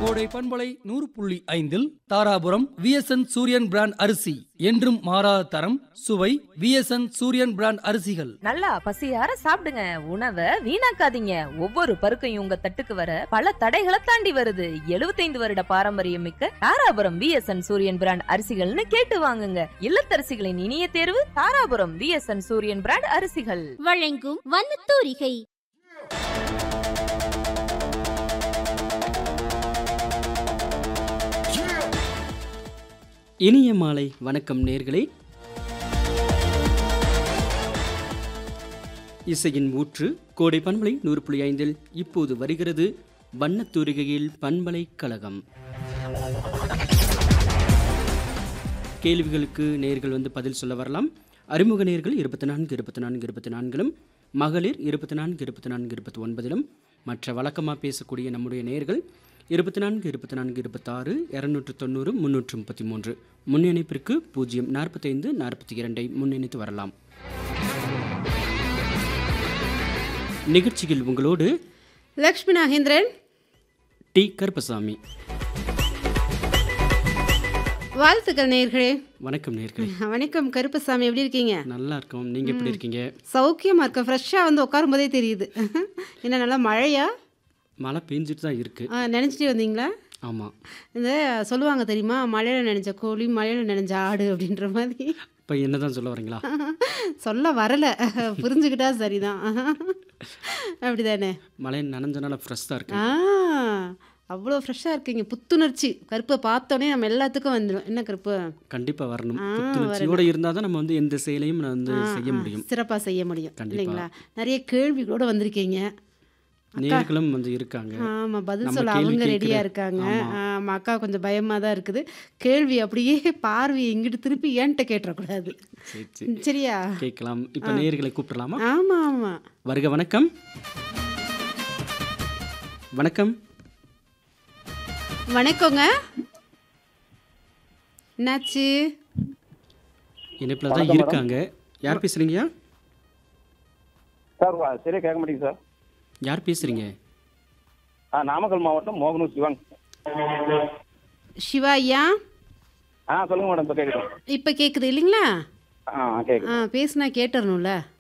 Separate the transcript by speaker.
Speaker 1: கோடை பண்பலை நூறு புள்ளி ஐந்தில் தாராபுரம் விஎஸ்என் சூரியன் பிராண்ட் அரிசி என்றும் மாறாத தரம் சுவை விஎஸ்என் சூரியன் பிராண்ட் அரிசிகள்
Speaker 2: நல்லா பசியார சாப்பிடுங்க உணவை வீணாக்காதீங்க ஒவ்வொரு பருக்கையும் உங்க தட்டுக்கு வர பல தடைகளை தாண்டி வருது 75 வருட பாரம்பரியம் மிக்க தாராபுரம் விஎஸ்என் சூரியன் பிராண்ட் அரிசிகள்னு கேட்டு வாங்குங்க இல்லத்தரசிகளின் இனிய தேர்வு தாராபுரம் விஎஸ்என் சூரியன் பிராண்ட் அரிசிகள்
Speaker 3: வழங்கும் வண்ணத்தூரிகை
Speaker 4: இனிய மாலை வணக்கம் நேர்களே இசையின் ஊற்று கோடை பண்பலை நூறு புள்ளி ஐந்தில் இப்போது வருகிறது வண்ணத்தூரிகையில் பண்பலை கழகம் கேள்விகளுக்கு நேர்கள் வந்து பதில் சொல்ல வரலாம் அறிமுக நேர்கள் இருபத்தி நான்கு இருபத்தி நான்கு இருபத்தி நான்கிலும் மகளிர் இருபத்தி நான்கு இருபத்தி நான்கு இருபத்தி ஒன்பதிலும் மற்ற வழக்கமாக பேசக்கூடிய நம்முடைய நேர்கள் இருபத்தி நான்கு இருபத்தி நான்கு இருபத்தாறு இரநூற்று தொண்ணூறு முந்நூற்று முப்பத்தி மூன்று முன்னிணைப்பிற்கு பூஜ்ஜியம் நாற்பத்தைந்து நாற்பத்தி இரண்டை முன்னிணைத்து வரலாம் நிகழ்ச்சியில் உங்களோடு
Speaker 5: லக்ஷ்மி நாகேந்திரன்
Speaker 4: டி கருப்பசாமி
Speaker 5: வாழ்த்துக்கள் நேயர்களே
Speaker 4: வணக்கம் நேர்களே
Speaker 5: வணக்கம் கருப்பசாமி எப்படி இருக்கீங்க
Speaker 4: நல்லா இருக்கோம் நீங்க எப்படி இருக்கீங்க
Speaker 5: சௌக்கியமா இருக்க ஃப்ரெஷ்ஷாக வந்து உட்காரும் போதே தெரியுது என்ன நல்லா மழையா
Speaker 4: மழை பெஞ்சிட்டு தான் இருக்கு
Speaker 5: ஆ, நினைச்சிட்டே வந்தீங்களா
Speaker 4: ஆமா
Speaker 5: இந்த சொல்லுவாங்க தெரியுமா மழையில் நினைச்ச கோழி மழையில் நினைஞ்ச ஆடு அப்படின்ற மாதிரி
Speaker 4: இப்போ என்னதான் சொல்ல வரீங்களா
Speaker 5: சொல்ல வரல புரிஞ்சுக்கிட்டா சரிதான் அப்படிதானே
Speaker 4: மழை நனைஞ்சனால ஃப்ரெஷ்ஷாக இருக்கு
Speaker 5: ஆ அவ்வளோ ஃப்ரெஷ்ஷாக இருக்கீங்க புத்துணர்ச்சி கருப்பை பார்த்தோன்னே நம்ம எல்லாத்துக்கும் வந்துடும் என்ன கருப்பு
Speaker 4: கண்டிப்பா வரணும்
Speaker 5: ஆ,
Speaker 4: புத்துணர்ச்சியோட இருந்தால் தான் நம்ம வந்து எந்த செயலையும் நான் வந்து செய்ய முடியும்
Speaker 5: சிறப்பாக செய்ய முடியும்
Speaker 4: கண்டிப்பா.
Speaker 5: இல்லைங்களா நிறைய கேள்விகளோட வந்திருக்கீங்க
Speaker 4: நேர்களும் வந்து இருக்காங்க
Speaker 5: ஆமா பதில்
Speaker 4: நம்ம
Speaker 5: சொல்ல
Speaker 4: கேள்வி
Speaker 5: அவங்க
Speaker 4: கேட்கிற-
Speaker 5: ரெடியா இருக்காங்க
Speaker 4: ஆமா.
Speaker 5: ஆமா அக்கா கொஞ்சம் பயமா தான் இருக்குது கேள்வி அப்படியே பார்வையை இங்கிட்டு திருப்பி ஏன்ட்ட கேட்டக்கூடாது
Speaker 4: சரி சரி
Speaker 5: சரியா
Speaker 4: கேட்கலாம் இப்போ நேர்களை கூப்பிடலாமா
Speaker 5: ஆமா ஆமா
Speaker 4: வருக வணக்கம் வணக்கம்
Speaker 5: வணக்கங்க என்னாச்சு
Speaker 4: இணைப்பில் தான் இருக்காங்க யார் பேசுறீங்கயா
Speaker 6: சார் வா- சரியா கேட்க மாட்டேங்குது சார்
Speaker 4: யார் பேசுறீங்க
Speaker 6: ஆ நாமக்கல் மாவட்டம் மோகனூர் சிவன்
Speaker 5: சிவா ஐயா
Speaker 6: ஆ சொல்லுங்க மேடம் இப்போ கேட்குறோம்
Speaker 5: இப்ப கேக்குது இல்லைங்களா
Speaker 6: ஆ கேட்குது
Speaker 5: ஆ பேசுனா கேட்டுறணும்ல